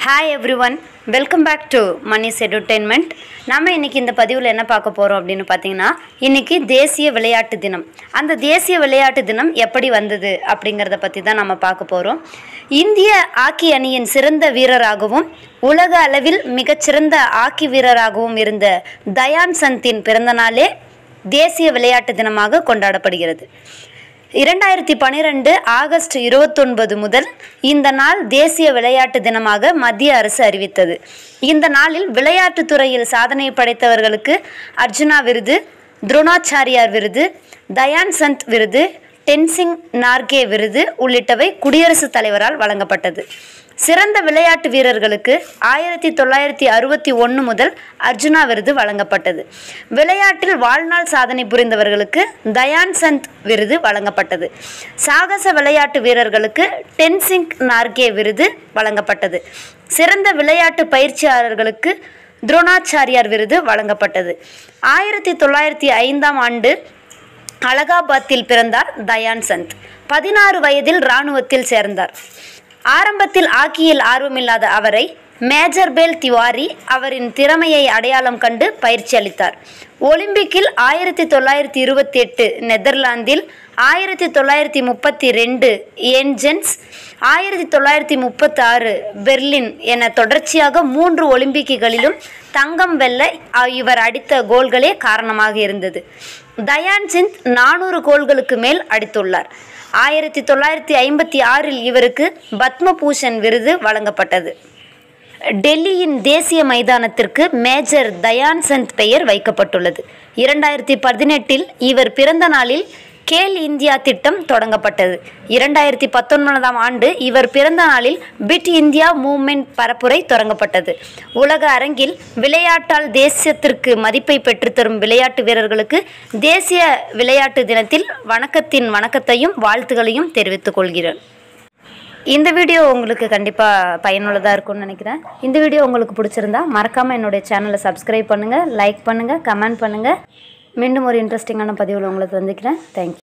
hi everyone welcome back to Mani's entertainment நம்ம இன்னைக்கு இந்த பதிவில் என்ன பார்க்க போகிறோம் அப்படின்னு பார்த்தீங்கன்னா இன்னைக்கு தேசிய விளையாட்டு தினம் அந்த தேசிய விளையாட்டு தினம் எப்படி வந்தது அப்படிங்கிறத பற்றி தான் நம்ம பார்க்க போகிறோம் இந்திய ஹாக்கி அணியின் சிறந்த வீரராகவும் உலக அளவில் மிகச்சிறந்த ஹாக்கி வீரராகவும் இருந்த தயான் சந்தின் பிறந்த நாளே தேசிய விளையாட்டு தினமாக கொண்டாடப்படுகிறது இரண்டாயிரத்தி பன்னிரெண்டு ஆகஸ்ட் இருபத்தொன்பது முதல் இந்த நாள் தேசிய விளையாட்டு தினமாக மத்திய அரசு அறிவித்தது இந்த நாளில் விளையாட்டுத் துறையில் சாதனை படைத்தவர்களுக்கு அர்ஜுனா விருது துரோணாச்சாரியார் விருது தயான் சந்த் விருது டென்சிங் நார்கே விருது உள்ளிட்டவை குடியரசுத் தலைவரால் வழங்கப்பட்டது சிறந்த விளையாட்டு வீரர்களுக்கு ஆயிரத்தி தொள்ளாயிரத்தி அறுபத்தி ஒன்று முதல் அர்ஜுனா விருது வழங்கப்பட்டது விளையாட்டில் வாழ்நாள் சாதனை புரிந்தவர்களுக்கு தயான் சந்த் விருது வழங்கப்பட்டது சாகச விளையாட்டு வீரர்களுக்கு டென்சிங் நார்கே விருது வழங்கப்பட்டது சிறந்த விளையாட்டு பயிற்சியாளர்களுக்கு துரோணாச்சாரியார் விருது வழங்கப்பட்டது ஆயிரத்தி தொள்ளாயிரத்தி ஐந்தாம் ஆண்டு அலகாபாத்தில் பிறந்தார் தயான் சந்த் பதினாறு வயதில் இராணுவத்தில் சேர்ந்தார் ஆரம்பத்தில் ஹாக்கியில் ஆர்வமில்லாத அவரை மேஜர் பேல் திவாரி அவரின் திறமையை அடையாளம் கண்டு பயிற்சி அளித்தார் ஒலிம்பிக்கில் ஆயிரத்தி தொள்ளாயிரத்தி இருபத்தி எட்டு நெதர்லாந்தில் ஆயிரத்தி தொள்ளாயிரத்தி முப்பத்தி ரெண்டு ஏன்ஜென்ஸ் ஆயிரத்தி தொள்ளாயிரத்தி முப்பத்தி ஆறு பெர்லின் என தொடர்ச்சியாக மூன்று ஒலிம்பிக்குகளிலும் தங்கம் வெல்ல அ- இவர் அடித்த கோல்களே காரணமாக இருந்தது தயான் சிந்த் நானூறு கோல்களுக்கு மேல் அடித்துள்ளார் ஆயிரத்தி தொள்ளாயிரத்தி ஐம்பத்தி ஆறில் இவருக்கு பத்மபூஷன் விருது வழங்கப்பட்டது டெல்லியின் தேசிய மைதானத்திற்கு மேஜர் தயான் சந்த் பெயர் வைக்கப்பட்டுள்ளது இரண்டாயிரத்தி பதினெட்டில் இவர் பிறந்த நாளில் கேல் இந்தியா திட்டம் தொடங்கப்பட்டது இரண்டாயிரத்தி பத்தொன்பதாம் ஆண்டு இவர் பிறந்த நாளில் பிட் இந்தியா மூவ்மெண்ட் பரப்புரை தொடங்கப்பட்டது உலக அரங்கில் விளையாட்டால் தேசியத்திற்கு மதிப்பை பெற்றுத்தரும் விளையாட்டு வீரர்களுக்கு தேசிய விளையாட்டு தினத்தில் வணக்கத்தின் வணக்கத்தையும் வாழ்த்துக்களையும் தெரிவித்துக் கொள்கிறேன் இந்த வீடியோ உங்களுக்கு கண்டிப்பாக பயனுள்ளதாக இருக்கும்னு நினைக்கிறேன் இந்த வீடியோ உங்களுக்கு பிடிச்சிருந்தா மறக்காமல் என்னுடைய சேனலை சப்ஸ்கிரைப் பண்ணுங்கள் லைக் பண்ணுங்கள் கமெண்ட் பண்ணுங்கள் மீண்டும் ஒரு இன்ட்ரெஸ்டிங்கான பதிவில் உங்களை சந்திக்கிறேன் தேங்க்யூ